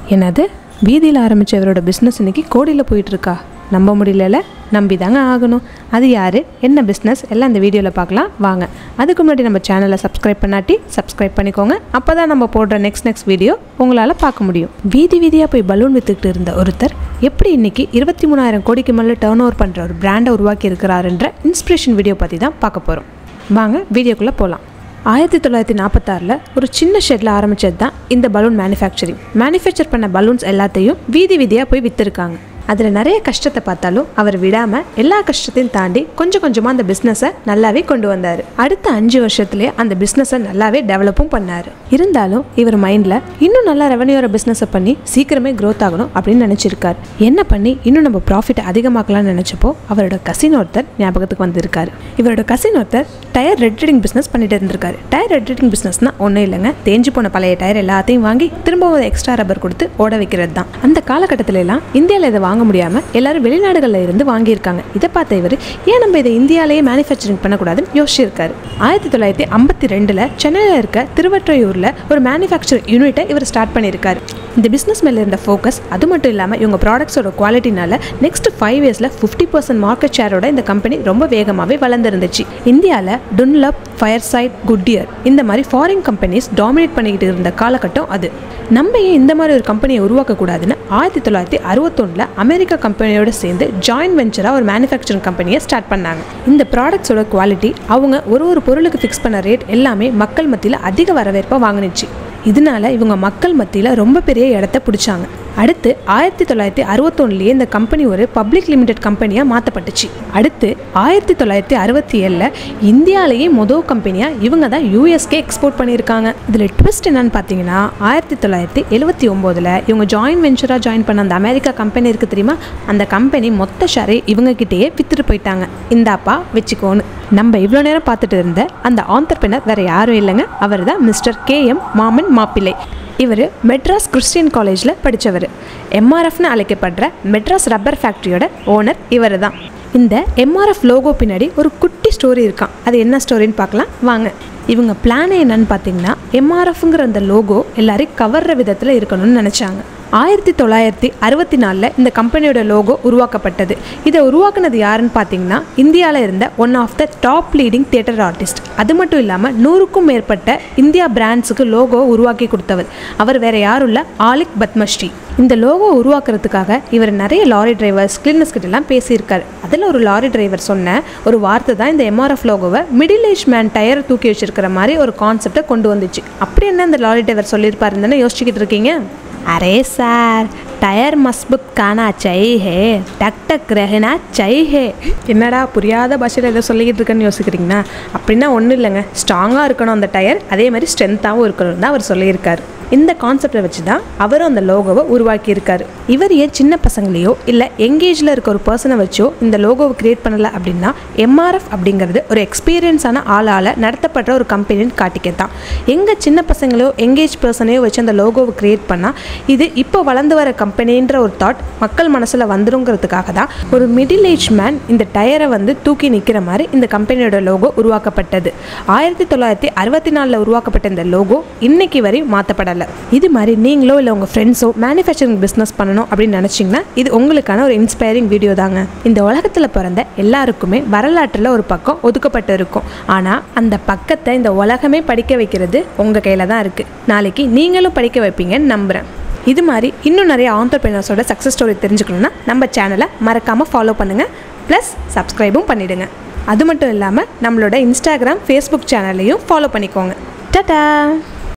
என்னது வீதியில் ஆரம்பித்த இவரோட பிஸ்னஸ் இன்னைக்கு கோடியில் போயிட்டுருக்கா நம்ப முடியல நம்பி தாங்க ஆகணும் அது யார் என்ன பிஸ்னஸ் எல்லாம் இந்த வீடியோவில் பார்க்கலாம் வாங்க அதுக்கு முன்னாடி நம்ம சேனலை சப்ஸ்கிரைப் பண்ணாட்டி சப்ஸ்கிரைப் பண்ணிக்கோங்க அப்போ தான் நம்ம போடுற நெக்ஸ்ட் நெக்ஸ்ட் வீடியோ உங்களால் பார்க்க முடியும் வீதி வீதியாக போய் பலூன் வித்துக்கிட்டு இருந்த ஒருத்தர் எப்படி இன்னைக்கு இருபத்தி மூணாயிரம் கோடிக்கு மேலே டேர்ன் ஓவர் பண்ணுற ஒரு பிராண்டை உருவாக்கி இருக்கிறாருன்ற இன்ஸ்பிரேஷன் வீடியோ பற்றி தான் பார்க்க போகிறோம் வாங்க வீடியோக்குள்ளே போகலாம் ஆயிரத்தி தொள்ளாயிரத்தி நாற்பத்தாறில் ஒரு சின்ன ஷெட்டில் ஆரம்பித்தது தான் இந்த பலூன் மேனுஃபேக்சரிங் மேனுஃபேக்சர் பண்ண பலூன்ஸ் எல்லாத்தையும் வீதி வீதியாக போய் விற்றுருக்காங்க அதில் நிறைய கஷ்டத்தை பார்த்தாலும் அவர் விடாமல் எல்லா கஷ்டத்தையும் தாண்டி கொஞ்சம் கொஞ்சமாக அந்த பிஸ்னஸை நல்லாவே கொண்டு வந்தார் அடுத்த அஞ்சு வருஷத்துலேயே அந்த பிஸ்னஸை நல்லாவே டெவலப்பும் பண்ணார் இருந்தாலும் இவர் மைண்டில் இன்னும் நல்லா ரெவன்யூ வர பிஸ்னஸை பண்ணி சீக்கிரமே க்ரோத் ஆகணும் அப்படின்னு நினச்சிருக்காரு என்ன பண்ணி இன்னும் நம்ம ப்ராஃபிட் அதிகமாக்கலாம்னு நினச்சப்போ அவரோட கசின் ஒருத்தர் ஞாபகத்துக்கு வந்திருக்காரு இவரோட கசின் ஒருத்தர் டயர் ரெட் ரீடிங் பிஸ்னஸ் பண்ணிட்டு இருந்திருக்காரு டயர் ரெட் ரீடிங் பிஸ்னஸ்னா ஒன்றும் இல்லைங்க தேஞ்சு போன பழைய டயர் எல்லாத்தையும் வாங்கி திரும்பவும் எக்ஸ்ட்ரா ரப்பர் கொடுத்து ஓட வைக்கிறது தான் அந்த காலகட்டத்தில எல்லாம் இந்தியாவில் இதை வாங்க முடியாமல் எல்லாரும் வெளிநாடுகளில் இருந்து வாங்கியிருக்காங்க இதை பார்த்த இவர் ஏன் நம்ம இதை இந்தியாவிலேயே மேனுஃபேக்சரிங் பண்ணக்கூடாதுன்னு யோசிச்சிருக்காரு ஆயிரத்தி தொள்ளாயிரத்தி ஐம்பத்தி ரெண்டில் சென்னையில் இருக்க திருவற்றையூரில் ஒரு மேனுஃபேக்சரிங் யூனிட்டை இவர் ஸ்டார்ட் பண்ணியிருக்காரு இந்த பிஸ்னஸ் மேலே இருந்த ஃபோக்கஸ் அது மட்டும் இல்லாமல் இவங்க ப்ராடக்ட்ஸோட குவாலிட்டினால நெக்ஸ்ட் ஃபைவ் இயர்ஸில் ஃபிஃப்டி பர்சன்ட் மார்க்கெட் ஷேரோட இந்த கம்பெனி ரொம்ப வேகமாகவே வளர்ந்துருந்துச்சு இந்தியாவில் டுன்லப் ஃபயர்சைட் குட்டியர் இந்த மாதிரி ஃபாரின் கம்பெனிஸ் டாமினேட் பண்ணிக்கிட்டு இருந்த காலகட்டம் அது நம்ம ஏன் இந்த மாதிரி ஒரு கம்பெனியை உருவாக்கக்கூடாதுன்னு ஆயிரத்தி தொள்ளாயிரத்தி அறுபத்தொன்னில் அமெரிக்கா கம்பெனியோட சேர்ந்து ஜாயின்ட் வெஞ்சராக ஒரு மேனுஃபேக்சரிங் கம்பெனியை ஸ்டார்ட் பண்ணாங்க இந்த ப்ராடக்ட்ஸோட குவாலிட்டி அவங்க ஒரு ஒரு பொருளுக்கு ஃபிக்ஸ் பண்ண ரேட் எல்லாமே மக்கள் மத்தியில் அதிக வரவேற்பை வாங்கினுச்சு இதனால இவங்க மக்கள் மத்தியில் ரொம்ப பெரிய இடத்த பிடிச்சாங்க அடுத்து ஆயிரத்தி தொள்ளாயிரத்தி அறுபத்தொன்னுலேயே இந்த கம்பெனி ஒரு பப்ளிக் லிமிடெட் கம்பெனியாக மாற்றப்பட்டுச்சு அடுத்து ஆயிரத்தி தொள்ளாயிரத்தி அறுபத்தி ஏழில் இந்தியாவிலேயே மொதல் கம்பெனியாக இவங்க தான் யூஎஸ்கே எக்ஸ்போர்ட் பண்ணியிருக்காங்க இதில் ட்விஸ்ட் என்னன்னு பார்த்தீங்கன்னா ஆயிரத்தி தொள்ளாயிரத்தி எழுபத்தி ஒம்போதில் இவங்க ஜாயின் வெஞ்சராக ஜாயின் பண்ண அந்த அமெரிக்கா கம்பெனி இருக்குது தெரியுமா அந்த கம்பெனி மொத்த ஷேரை இவங்ககிட்டயே வித்துட்டு போயிட்டாங்க இந்தாப்பா வச்சுக்கோன்னு நம்ம இவ்வளோ நேரம் பார்த்துட்டு இருந்த அந்த ஆந்தர்பினர் வேற யாரும் இல்லைங்க அவர் தான் மிஸ்டர் கே எம் மாமன் மாப்பிள்ளை இவர் மெட்ராஸ் கிறிஸ்டியன் காலேஜில் படித்தவர் எம்ஆர்எஃப்னு அழைக்கப்படுற மெட்ராஸ் ரப்பர் ஃபேக்ட்ரியோட ஓனர் இவர் தான் இந்த எம்ஆர்எஃப் லோகோ பின்னாடி ஒரு குட்டி ஸ்டோரி இருக்கான் அது என்ன ஸ்டோரின்னு பார்க்கலாம் வாங்க இவங்க பிளான் என்னன்னு பார்த்தீங்கன்னா எம்ஆர்எஃப்ங்கிற அந்த லோகோ எல்லாரையும் கவர்ற விதத்தில் இருக்கணும்னு நினச்சாங்க ஆயிரத்தி தொள்ளாயிரத்தி அறுபத்தி நாலில் இந்த கம்பெனியோட லோகோ உருவாக்கப்பட்டது இதை உருவாக்குனது யாருன்னு பார்த்தீங்கன்னா இந்தியாவில் இருந்த one of the top leading theatre artist அது மட்டும் இல்லாமல் நூறுக்கும் மேற்பட்ட இந்தியா பிராண்ட்ஸுக்கு லோகோ உருவாக்கி கொடுத்தவர் அவர் வேற யாரும் இல்லை ஆலிக் பத்மஸ்ரீ இந்த லோகோ உருவாக்குறதுக்காக இவர் நிறைய லாரி டிரைவர்ஸ் கிளீனர்ஸ் கிட்டலாம் பேசியிருக்காரு அதில் ஒரு லாரி டிரைவர் சொன்ன ஒரு வார்த்தை தான் இந்த எம்ஆர்எஃப் லோகோவை மிடில் ஏஜ் மேன் டயர் தூக்கி வச்சிருக்கிற மாதிரி ஒரு கான்செப்டை கொண்டு வந்துச்சு அப்படி என்ன இந்த லாரி டிரைவர் சொல்லியிருப்பாருன்னு தானே யோசிச்சுக்கிட்டு இருக்கீங்க அரே சார் டயர் மஸ்புத் கானா சை ஹே டக் டக் ரஹனா சை ஹே என்னடா புரியாத பாஷையில் எதை சொல்லிக்கிட்டு இருக்கேன்னு யோசிக்கிறீங்கன்னா அப்படின்னா ஒன்றும் இல்லைங்க ஸ்ட்ராங்காக இருக்கணும் அந்த டயர் அதே மாதிரி ஸ்ட்ரென்த்தாகவும் இருக்கணும் தான் அவர் சொல்லியிருக்காரு இந்த கான்செப்டை வச்சு தான் அவரும் அந்த லோகோவை உருவாக்கியிருக்காரு இவர் ஏன் சின்ன பசங்களையோ இல்லை எங்கேஜில் இருக்க ஒரு பர்சனை வச்சோ இந்த லோகோவை கிரியேட் பண்ணலை அப்படின்னா எம்ஆர்எஃப் அப்படிங்கிறது ஒரு எக்ஸ்பீரியன்ஸான ஆளால் நடத்தப்படுற ஒரு கம்பெனின்னு காட்டிக்கத்தான் எங்கே சின்ன பசங்களையோ எங்கேஜ் பர்சனையோ வச்சு அந்த லோகோவை கிரியேட் பண்ணால் இது இப்போ வளர்ந்து வர கம்பெனின்ற ஒரு தாட் மக்கள் மனசில் வந்துருங்கிறதுக்காக தான் ஒரு மிடில் ஏஜ் மேன் இந்த டயரை வந்து தூக்கி நிற்கிற மாதிரி இந்த கம்பெனியோட லோகோ உருவாக்கப்பட்டது ஆயிரத்தி தொள்ளாயிரத்தி அறுபத்தி நாலில் உருவாக்கப்பட்ட இந்த லோகோ இன்னைக்கு வரை மாற்றப்படலை இது மாதிரி நீங்களோ இல்லை உங்கள் ஃப்ரெண்ட்ஸோ மேனுஃபேக்சரிங் பிஸ்னஸ் பண்ணணும் அப்படின்னு நினச்சிங்கன்னா இது உங்களுக்கான ஒரு இன்ஸ்பைரிங் வீடியோ தாங்க இந்த உலகத்தில் பிறந்த எல்லாருக்குமே வரலாற்றில் ஒரு பக்கம் ஒதுக்கப்பட்டு இருக்கும் ஆனால் அந்த பக்கத்தை இந்த உலகமே படிக்க வைக்கிறது உங்கள் கையில் தான் இருக்குது நாளைக்கு நீங்களும் படிக்க வைப்பீங்கன்னு நம்புகிறேன் இது மாதிரி இன்னும் நிறைய ஆண்டர்பிரினர்ஸோட சக்ஸஸ் ஸ்டோரி தெரிஞ்சுக்கணுன்னா நம்ம சேனலை மறக்காமல் ஃபாலோ பண்ணுங்கள் ப்ளஸ் சப்ஸ்கிரைபும் பண்ணிவிடுங்க அது மட்டும் இல்லாமல் நம்மளோட இன்ஸ்டாகிராம் ஃபேஸ்புக் சேனல்லையும் ஃபாலோ பண்ணிக்கோங்க டாடா